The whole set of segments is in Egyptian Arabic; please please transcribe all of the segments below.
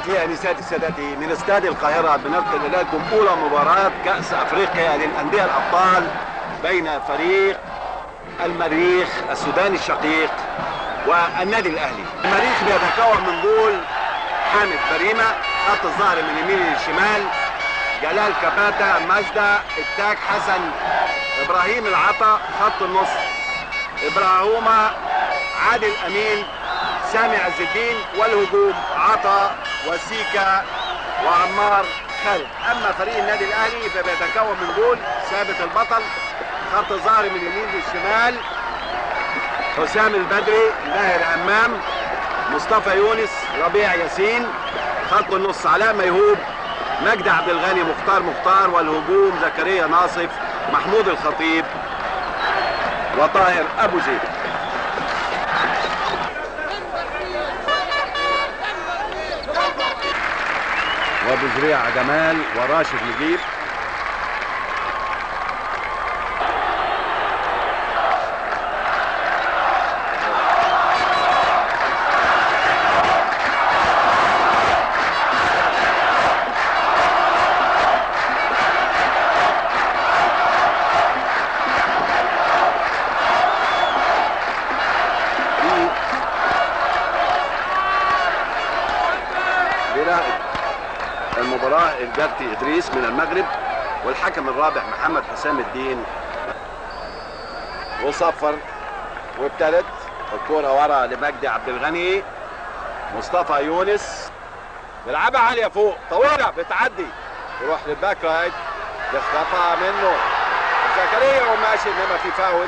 سيداتي انساتي سادتي من استاد القاهره بننقل اليكم اولى مباراه كاس افريقيا للانديه الابطال بين فريق المريخ السوداني الشقيق والنادي الاهلي المريخ بيتكون من جول حامد بريمه خط الظهر من اليمين للشمال جلال كباتا مجدة التاج حسن ابراهيم العطا خط النص ابراهوما عادل امين سامي عز الدين والهجوم عطا وسيكا وعمار خالد اما فريق النادي الاهلي فبيتكون من جول ثابت البطل خط الظهر من اليمين للشمال حسام البدري ماهر امام مصطفى يونس ربيع ياسين خط النص علاء ميهوب مجدي عبد الغني مختار مختار والهجوم زكريا ناصف محمود الخطيب وطاهر ابو زيد وابو زريع جمال وراشد نجيب بيراقب المباراة الجارتي إدريس من المغرب والحكم الرابع محمد حسام الدين وصفر وابتدت الكرة ورا لمجدي عبد الغني مصطفى يونس بيلعبها عالية فوق طويلة بتعدي تروح للباك رايت تخطفها منه زكريا وماشي انما في فاول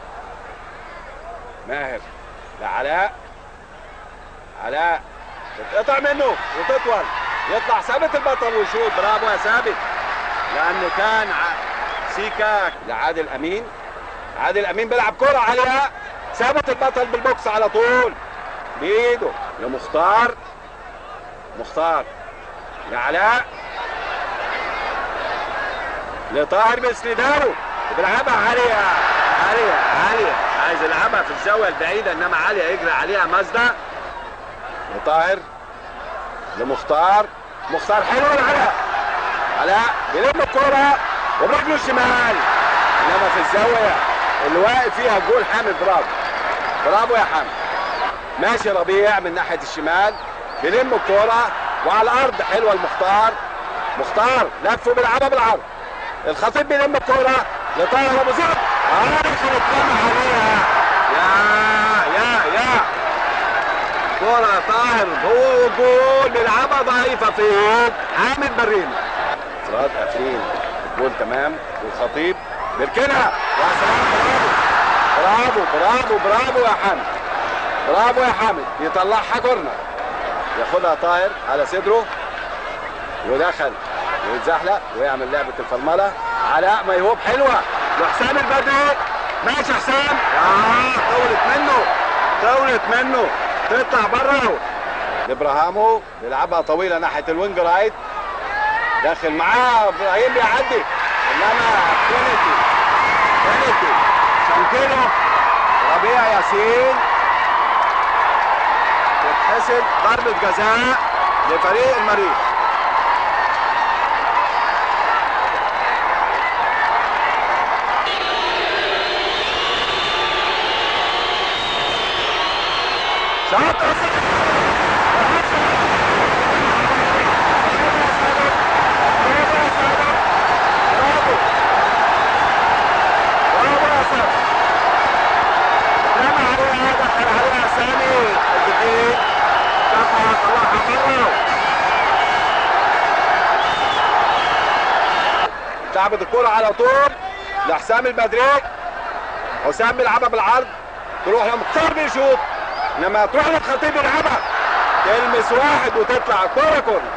ماهر لعلاء علاء تتقطع منه وتطول يطلع ثابت البطل ويشوط برافو يا ثابت لانه كان ع- سيكا لعادل امين عادل امين بيلعب كرة عليها ثابت البطل بالبوكس على طول بايده لمختار مختار لعلاء لطاهر بسندانه بيلعبها عالية عالية عالية عايز يلعبها في الزاوية البعيدة انما عالية يجري عليها مازدا لطاهر لمختار مختار حلو لعلاء علاء بيلم الكرة وبرجله الشمال انما في الزاوية اللي واقف فيها الجول حامد برافو برافو يا حامد ماشي ربيع من ناحية الشمال بيلم الكرة وعلى الارض حلوة المختار مختار لفه بيلعبها بالعرض الخطيب بيلم الكرة لطاهر ابو زيد اه دخل الكرة عليها يا يا يا كرة طاهر هو جول بيلعبها ضعيفة في ايد حامد بريمة افراد قافلين الجول تمام والخطيب بيركنها يا سلام برافو برافو برافو برافو يا حامد برافو يا حامد يطلعها كورنر ياخدها طاهر على صدره ودخل ويتزحلق ويعمل لعبة الفرملة علاء ميهوب حلوة وحسام البدري ماشي حسام اه طولت منه طولت منه تطلع بره ابراهامو بيلعبها طويله ناحيه الوينج رايت داخل معاه ابراهيم بيعدي انما كينيتي كينيتي شانكيلو ربيع ياسين تتحسب ضربه جزاء لفريق المريخ شاطر لعبت الكرة على طول لحسام البدري حسام بيلعبها بالعرض تروح لمختار بيشوط انما تروح للخطيب يلعبها تلمس واحد وتطلع كورة كورنر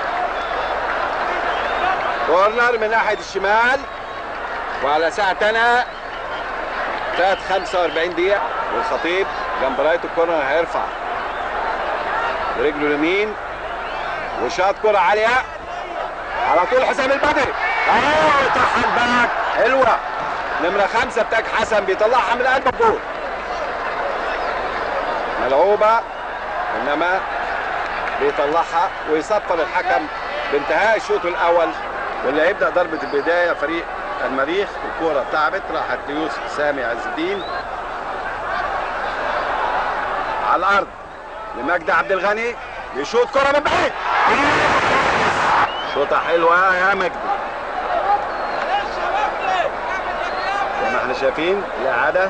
كورنر من ناحية الشمال وعلى ساعتنا فات 45 دقيقة والخطيب جنب راية الكورنر هيرفع برجله اليمين وشاط كرة عالية على طول حسام البدري اه طحن باك حلوة نمرة خمسة بتاعك حسن بيطلعها من قلب الجول ملعوبة انما بيطلعها ويصفر الحكم بانتهاء الشوط الاول واللي هيبدا ضربه البدايه فريق المريخ الكوره اتلعبت راحت ليوسف سامي عز الدين على الارض لمجدي عبد الغني بيشوط كره من بعيد شوطه حلوه يا مجدي زي ما احنا شايفين الاعاده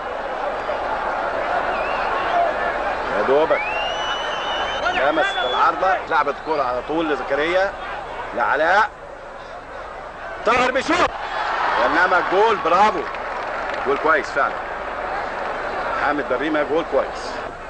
يا دوبك لمست العارضه لعبت كرة على طول لزكريا لعلاء طاهر بيشوط وانما جول برافو جول كويس فعلا حامد بريمه جول كويس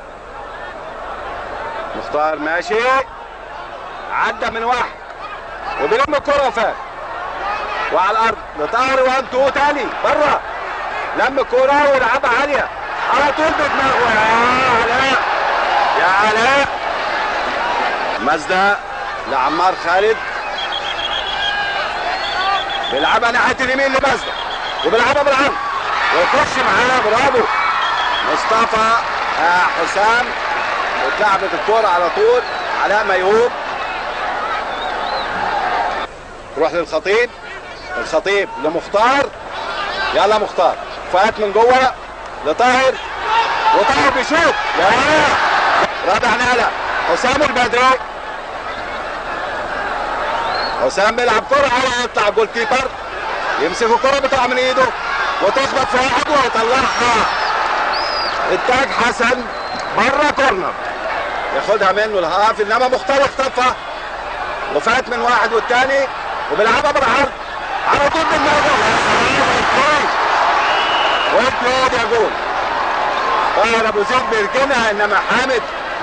مختار ماشي عدى من واحد وبيلم الكرة وفات وعلى الارض لطاهر وان تو تاني بره لم الكرة ولعبها عالية على طول بدماغه يا علاء يا علاء مازدا لعمار خالد بيلعبها ناحية اليمين لمازدا وبيلعبها بالعرض ويخش معاها برافو مصطفى آه حسام اتلعبت الكرة على طول علاء ميهوب تروح للخطيب الخطيب لمختار يلا مختار فات من جوه لطاهر وطاهر بيشوط يا رابع نقله حسام البدري حسام بيلعب كرة على يطلع جول كيبر يمسك الكرة بتقع من ايده وتخبط في واحد ويطلعها التاج حسن بره كورنر ياخدها منه الهاف انما مختار اختطفها وفات من واحد والتاني وبيلعبها بالعرض على طول بالموضوع وابتدى يا جول طاهر ابو زيد بيركنها انما حامد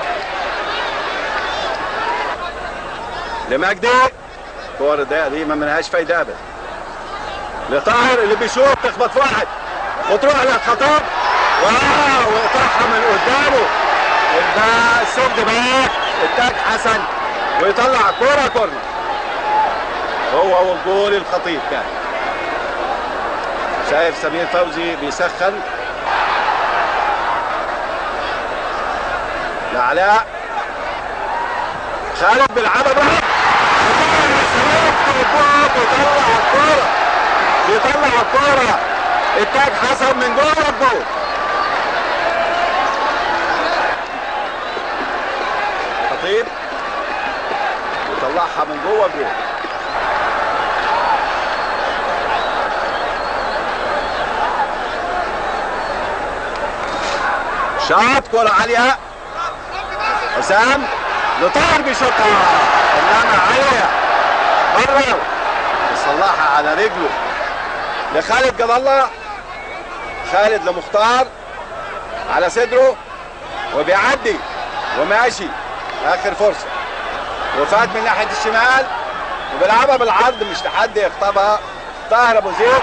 لمجدي كور ده دي ما منهاش فايده ابدا لطاهر اللي بيشوط تخبط في واحد وتروح للخطاب واو ويقطعها من قدامه يبقى سد باك التاج حسن ويطلع كوره كورنر هو هو الجول الخطيب كان شايف سمير فوزي بيسخن لعلاء خالد بيلعبها بقى بيطلع الكوره بيطلع الكوره التاج حسن من جوه الجول خطيب يطلعها من جوه الجول شاط كرة عالية حسام لطاهر بيشوطها انما عالية بره يصلحها على رجله لخالد جد الله خالد لمختار على صدره وبيعدي وماشي اخر فرصة وفات من ناحية الشمال وبيلعبها بالعرض مش لحد يخطبها طاهر ابو زيد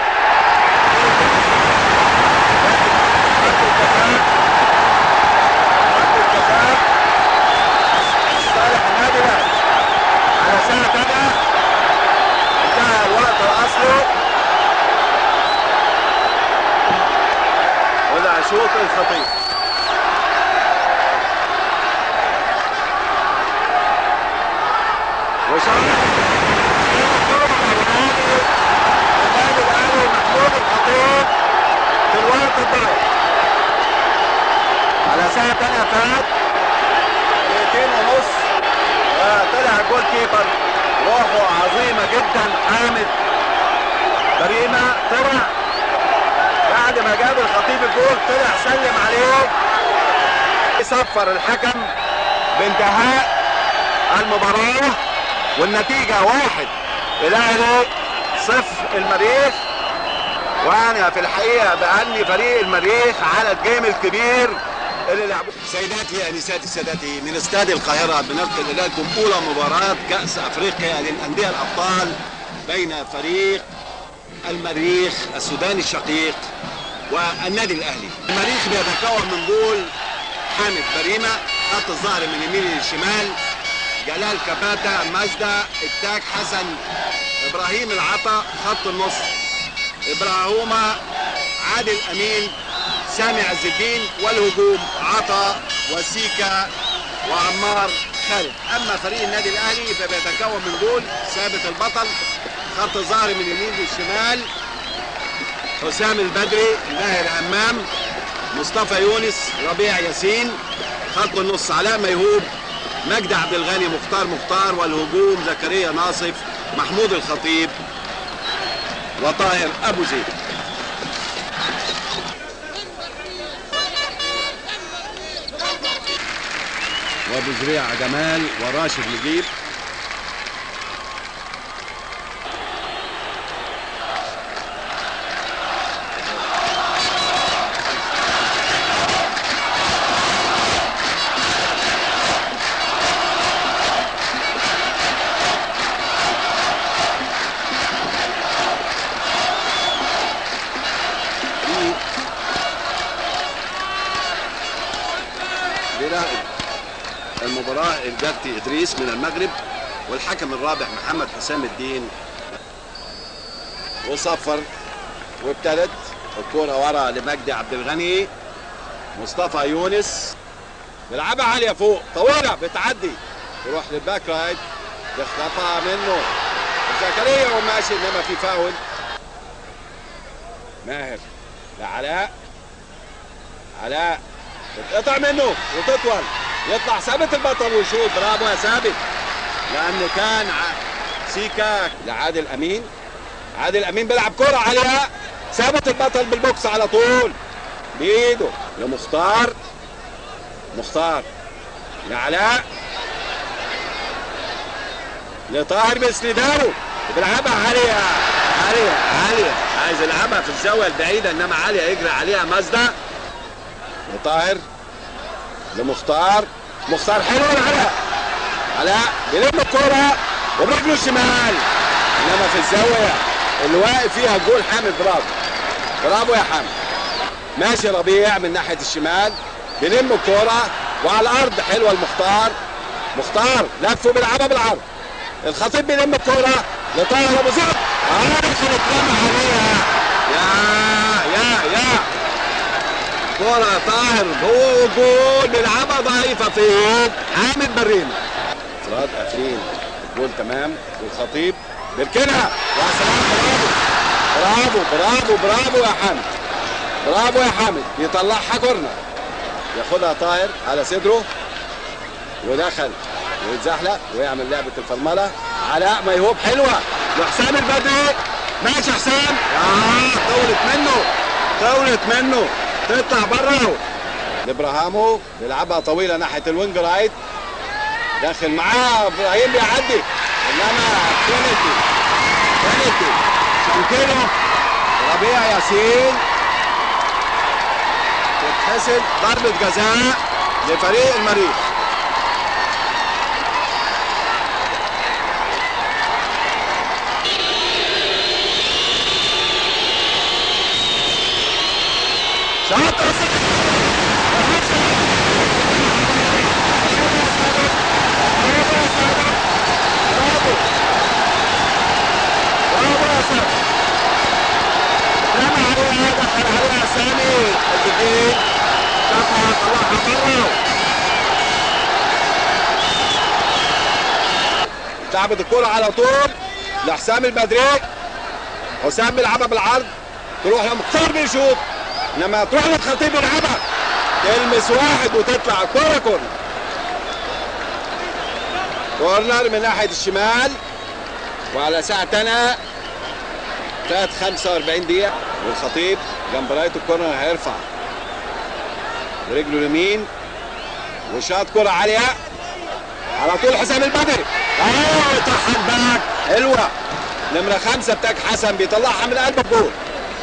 صالح نادلة على ساعة تانية انتهى الوقت الأصلي وده شوط الخطيب وشاط النادي الأهلي محمود الخطيب في الوقت الضايع على ساعة تانية فات دقيقتين ونص وطلع جول كيبر روحه عظيمة جدا حامد كريمة طلع بعد ما جاب الخطيب الجول طلع سلم عليه صفر الحكم بانتهاء المباراة والنتيجة واحد الأهلي صفر المريخ وأنا في الحقيقة بأني فريق المريخ على الجيم الكبير اللي لعبوه سيداتي انساتي سادتي من استاد القاهره بننقل اليكم اولى مباراه كاس افريقيا للانديه الابطال بين فريق المريخ السوداني الشقيق والنادي الاهلي المريخ بيتكون من جول حامد بريمه خط الظهر من اليمين للشمال جلال كباتا مازدا التاج حسن ابراهيم العطا خط النص ابراهوما عادل امين سامي عز الدين والهجوم عطا وسيكا وعمار خارج اما فريق النادي الاهلي فبيتكون من دول ثابت البطل خط الظهر من اليمين للشمال حسام البدري ماهر امام مصطفى يونس ربيع ياسين خط النص علاء ميهوب مجدي عبد الغني مختار مختار والهجوم زكريا ناصف محمود الخطيب وطاهر ابو زيد وابو زريع جمال وراشد نجيب في بيراقب المباراة الجارتي إدريس من المغرب والحكم الرابع محمد حسام الدين وصفر وابتدت الكرة ورا لمجدي عبد الغني مصطفى يونس بيلعبها عالية فوق طويلة بتعدي تروح للباك رايت تخطفها منه زكريا وماشي انما في فاول ماهر لعلاء علاء تتقطع منه وتطول يطلع ثابت البطل ويشوط برافو يا ثابت لان كان ع- سيكا لعادل امين عادل امين بيلعب كرة عليها ثابت البطل بالبوكس على طول بايده لمختار مختار لعلاء لطاهر بسندانه بيلعبها عالية عالية عالية عايز يلعبها في الزاوية البعيدة انما عالية يجري عليها مازدا لطاهر لمختار مختار حلو لعلاء علاء بيلم الكرة وبرجله الشمال انما في الزاوية اللي واقف فيها الجول حامد برافو برافو يا حامد ماشي ربيع من ناحية الشمال بيلم الكرة وعلى الأرض حلوة المختار مختار لفه بيلعبها بالعرض الخطيب بيلم الكرة لطاهر أبو زيد عارف اترمى عليها يا يا يا كرة طاهر هو جول بيلعبها ضعيفة في يد حامد بريم افراد قافلين الجول تمام والخطيب بيركنها يا سلام برافو برافو برافو برافو يا حامد برافو يا حامد يطلعها كورنر ياخدها طاهر على صدره ودخل ويتزحلق ويعمل لعبة الفرملة علاء ميهوب حلوة وحسام البدري ماشي حسام اه طولت منه طولت منه تطلع بره لابراهامو بيلعبها طويلة ناحية الوينج رايت داخل معاه ابراهيم بيعدي انما كينيدي كينيدي شانكيرو ربيع ياسين تتحسب ضربة جزاء لفريق المريخ شاطر برافو برافو يا سامي رمى عليها دخل عليها سامي الجديد شافها طلعها بره لعبت الكرة على طول لحسام البدري حسام بيلعبها بالعرض تروح لمختار بيشوط انما تروح للخطيب يلعبها تلمس واحد وتطلع كرة كورنر كورنر من ناحية الشمال وعلى ساعتنا فات 45 دقيقة والخطيب جنب راية الكورنر هيرفع برجله اليمين وشاط كرة عالية على طول حسام البدري اه طحن باك حلوة نمرة خمسة بتاعك حسن بيطلعها من قلب الجول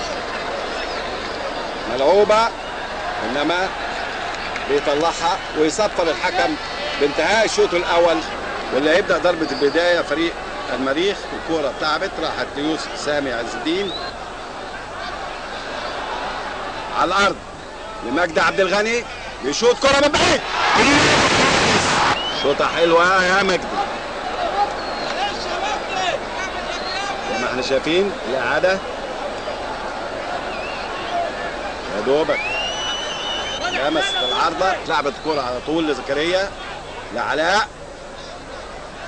ملعوبة انما بيطلعها ويصفر الحكم بانتهاء الشوط الاول واللي هيبدا ضربه البدايه فريق المريخ الكوره اتلعبت راحت ليوسف سامي عز الدين على الارض لمجدي عبد الغني بيشوط كره من بعيد شوطه حلوه يا مجدي زي ما احنا شايفين الاعاده يا دوبك لمست العارضه لعبت كرة على طول لزكريا لعلاء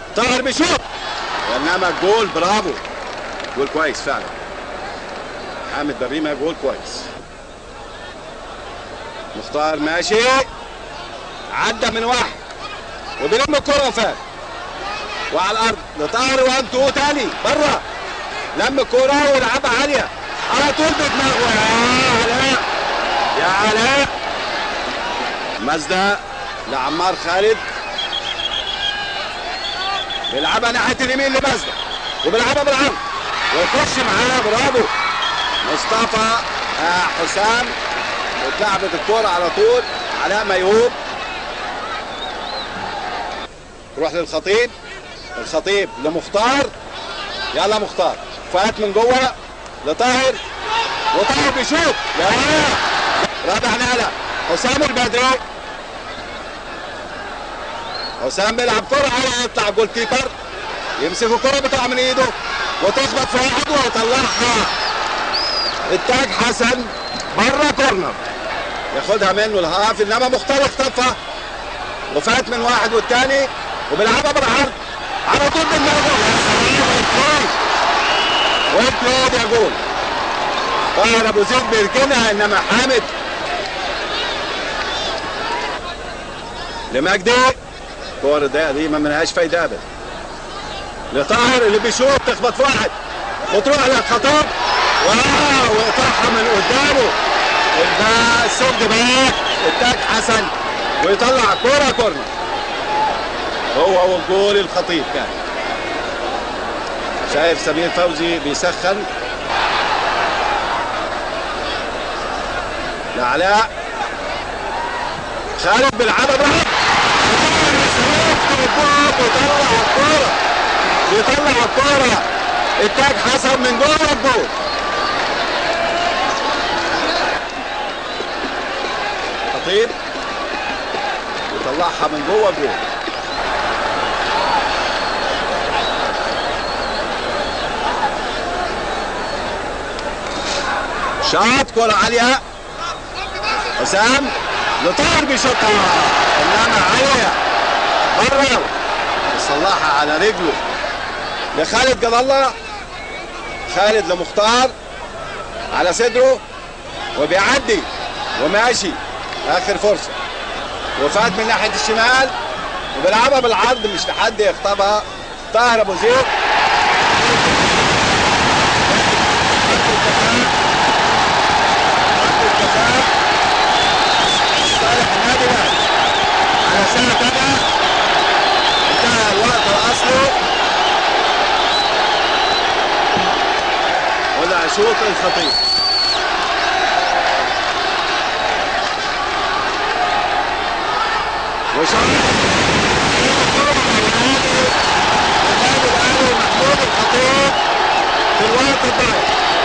طاهر بيشوط وانما الجول برافو جول كويس فعلا حامد بريمة جول كويس مختار ماشي عدى من واحد وبيلم الكرة وفات وعلى الارض لطاهر وان تو تاني بره لم الكرة ولعبها عالية على طول بدماغه يا علاء يا علاء مازدا لعمار خالد بيلعبها ناحية اليمين لمازدا وبيلعبها بالعرض ويخش معاها برافو مصطفى آه حسام اتلعبت الكرة على طول علاء ميهوب تروح للخطيب الخطيب لمختار يلا مختار فات من جوه لطاهر وطاهر بيشوط يا رابع نقله حسام البدري حسام بيلعب كرة على يطلع جول كيبر يمسك الكرة بتقع من ايده وتخبط في واحد ويطلعها التاج حسن بره كورنر ياخدها منه الهاف انما مختار اختطفها وفات من واحد والتاني وبيلعبها بالعرض على طول بالمرة وانت يا جول طاهر ابو زيد بيركنها انما حامد لمجدي الكور الضيقه دي ما منهاش فايده ابدا لطاهر اللي بيشوط تخبط في واحد وتروح للخطيب واو ويقطعها من قدامه ده السد باك التاج حسن ويطلع كوره كورنر هو والجول الخطيب كان شايف سمير فوزي بيسخن لعلاء خالد بيلعبها بقى ويطلع الكوره بيطلع الكوره التاج حسن من جوه الجول خطيب يطلعها من جوه الجول شاط كرة عالية حسام لطاهر بيشوطها انما عالية بره يصلحها على رجله لخالد جد الله خالد لمختار على صدره وبيعدي وماشي اخر فرصة وفات من ناحية الشمال وبيلعبها بالعرض مش لحد يخطبها طاهر ابو زيد صالح النادي الاهلي على سنة تانية انتهى الوقت الاصلي ولا شوط الخطيب وشوط النادي الاهلي محمود الخطيب في الوقت الضايع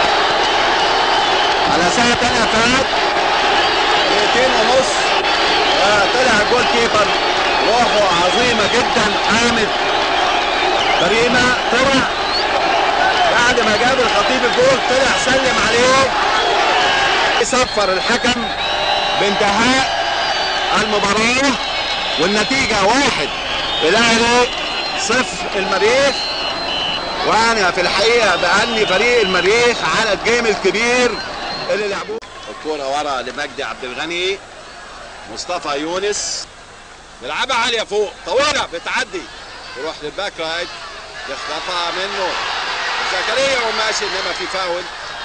على سنة تانية فات دقيقتين ونص طلع جول كيبر روحه عظيمة جدا حامد كريمة طلع بعد ما جاب الخطيب الجول طلع سلم عليه صفر الحكم بانتهاء المباراة والنتيجة واحد الأهلي صفر المريخ وأنا في الحقيقة بأني فريق المريخ على الجيم الكبير اللي لعبوه الكرة ورا لمجدي عبد الغني مصطفى يونس بيلعبها عالية فوق طويلة بتعدي يروح للباك رايت يخطفها منه زكريا وماشي انما في فاول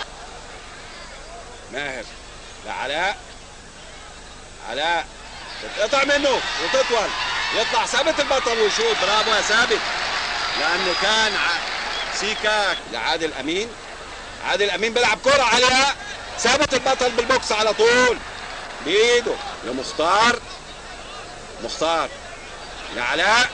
ماهر لعلاء علاء تتقطع منه وتطول يطلع ثابت البطل ويشوط برافو يا ثابت لانه كان سيكا لعادل امين عادل امين بيلعب كرة عالية ثابت البطل بالبوكس على طول بايده لمختار مختار لعلاء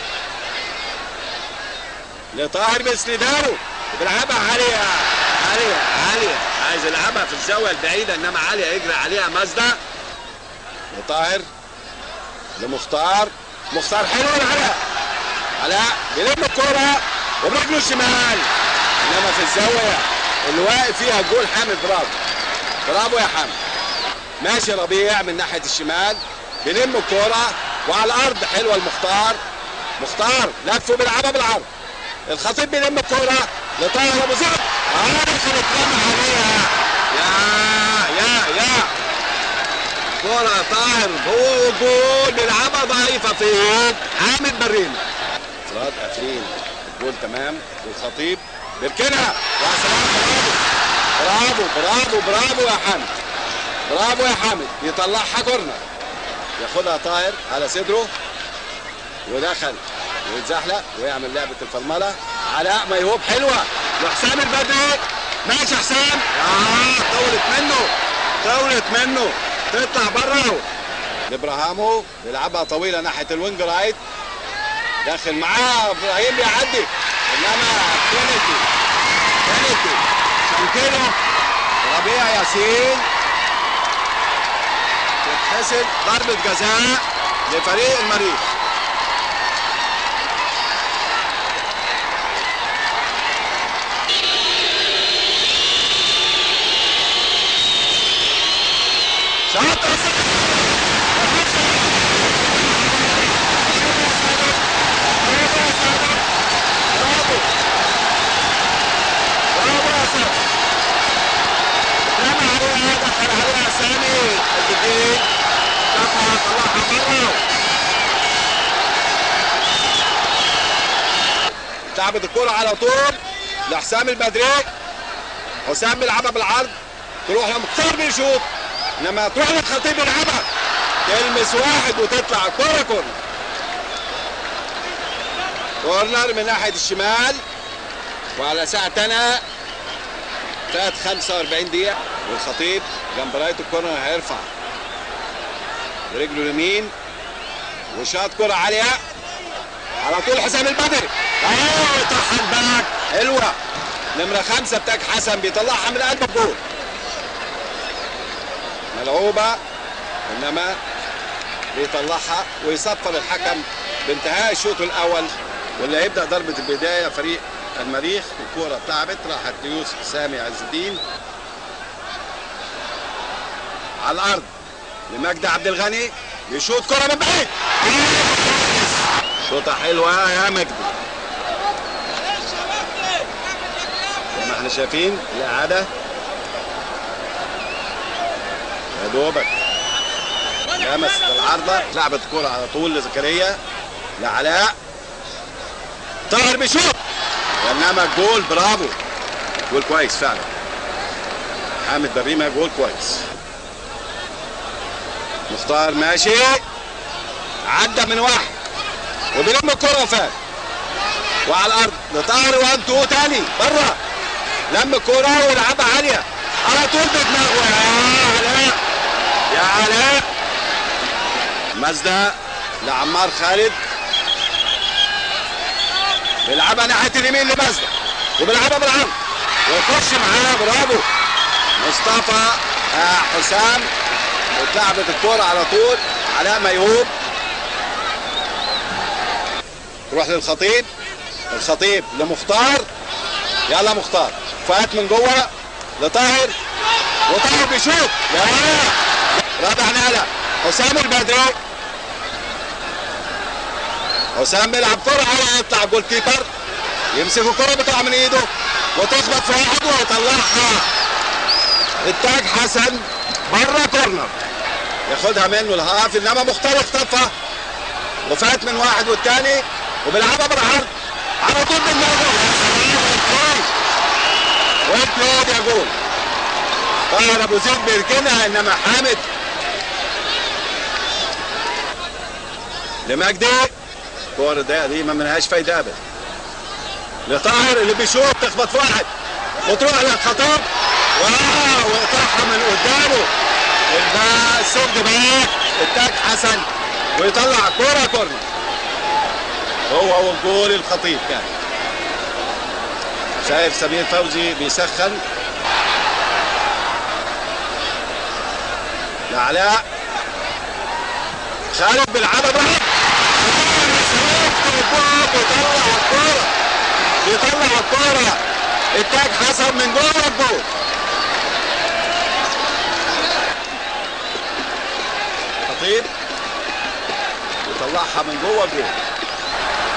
لطاهر بسندانه بيلعبها عالية عالية عالية عايز يلعبها في الزاوية البعيدة انما عالية يجري عليها مازدا لطاهر لمختار مختار حلو لعلاء علاء بيلم الكرة وبرجله الشمال انما في الزاوية اللي واقف فيها الجول حامد برافو برافو يا حامد ماشي ربيع من ناحية الشمال بيلم الكرة وعلى الارض حلوة المختار مختار لفه بيلعبها بالعرض الخطيب بيلم الكوره لطاهر ابو زيد اه دخل اترمى عليها يا يا يا كرة طاهر جول جول بيلعبها ضعيفة في ايد حامد بريمة فراد قافلين الجول تمام والخطيب بيركنها يا سلام برافو برافو برافو برافو يا حامد برافو يا حامد يطلعها كورنر ياخدها طاهر على صدره ودخل ويتزحلق ويعمل لعبة الفرملة علاء ميهوب حلوة لحسام البدري ماشي حسام اه طولت منه طولت منه تطلع بره لابراهامو بيلعبها طويلة ناحية الوينج رايت داخل معاه ابراهيم بيعدي انما كينيدي كينيدي شنكيلو ربيع ياسين تتحسب ضربة جزاء لفريق المريخ شاطر برافو برافو يا سيد رمى عليها دخل عليها سامي الجديد شافها طلعها بره لعبت الكرة على طول لحسام البدري حسام بيلعبها بالعرض تروح لمختار بيشوط انما تروح للخطيب يلعبها تلمس واحد وتطلع كرة كورنر كورنر من ناحية الشمال وعلى ساعتنا فات 45 دقيقة والخطيب جنب راية الكورنر هيرفع برجله اليمين وشاط كرة عالية على طول حسام البدري اهو طحن باك حلوة نمرة خمسة بتاعك حسن بيطلعها من قلب الجول ملعوبة انما بيطلعها ويصفر الحكم بانتهاء الشوط الاول واللي هيبدا ضربه البدايه فريق المريخ الكوره اتلعبت راحت ليوسف سامي عز الدين على الارض لمجدي عبد الغني بيشوط كره من بعيد شوطه حلوه يا مجدي زي ما احنا شايفين الاعاده يا دوبك لمست العارضه لعبت الكرة على طول لزكريا لعلاء طاهر بيشوط انما الجول برافو جول كويس فعلا حامد بريمه جول كويس مختار ماشي عدى من واحد وبيلم الكرة وفات وعلى الارض لطاهر وان تو تاني بره لم الكرة ولعبها عالية على طول بدماغه يا علاء يا علاء مازدا لعمار خالد بيلعبها ناحيه اليمين لمازدا وبيلعبها بالعرض ويخش معاه برافو مصطفى آه حسام اتلعبت الكوره على طول علاء ميهوب تروح للخطيب الخطيب لمختار يلا مختار فات من جوه لطاهر وطاهر بيشوط يا رابع نقله حسام البدري حسام بيلعب كرة على يطلع جول كيبر يمسك الكرة بتقع من ايده وتخبط في واحد ويطلعها التاج حسن بره كورنر ياخدها منه الهاف انما مختار اختفى وفات من واحد والتاني وبيلعبها بالعرض على طول بالمرة وانت يا جول طاهر ابو زيد بيركنها انما حامد لمجدي الكورة دي دي ما منهاش فايدة ابدا لطاهر اللي بيشوط تخبط في واحد وتروح للخطيب واو ويقطعها من قدامه يبقى السد باك التاج حسن ويطلع كورة كورنر هو والجول الخطيب كان شايف سمير فوزي بيسخن لعلاء خالد بيلعبها براحته بيطلع الكورة بيطلع الكورة التاج حسن من جوه الجول خطيب يطلعها من جوه الجول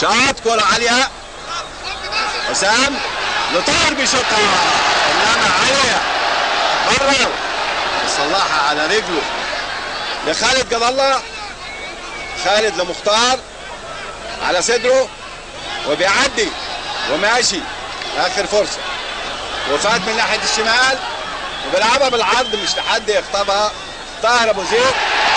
شاط كرة عالية حسام لطاهر بيشوطها انما عالية بره صلحها على رجله لخالد جاب الله خالد لمختار على صدره وبيعدي وماشي اخر فرصه وفات من ناحيه الشمال وبيلعبها بالعرض مش لحد يخطبها طاهر ابو زيد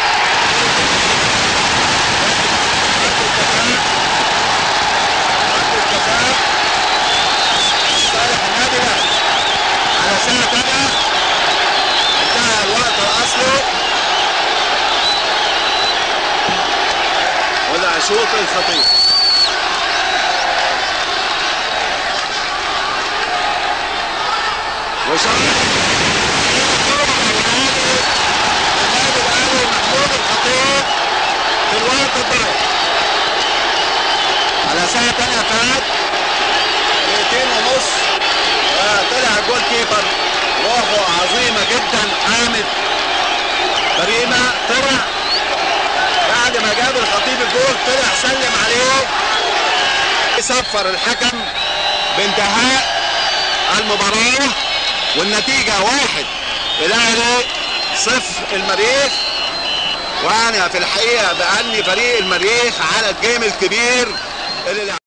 صالح النادلة على سنة تانية انتهى الوقت الأصلي وده شوط الخطيب وشاط النادي الأهلي محمود الخطيب في الوقت الضايع على سنة تانية فات دقيقتين ونص وطلع الجول كيبر روحه عظيمه جدا حامد كريمه طلع بعد ما جاب الخطيب الجول طلع سلم عليه صفر الحكم بانتهاء المباراه والنتيجه واحد الاهلي صفر المريخ وانا في الحقيقه بأني فريق المريخ على الجيم الكبير اللي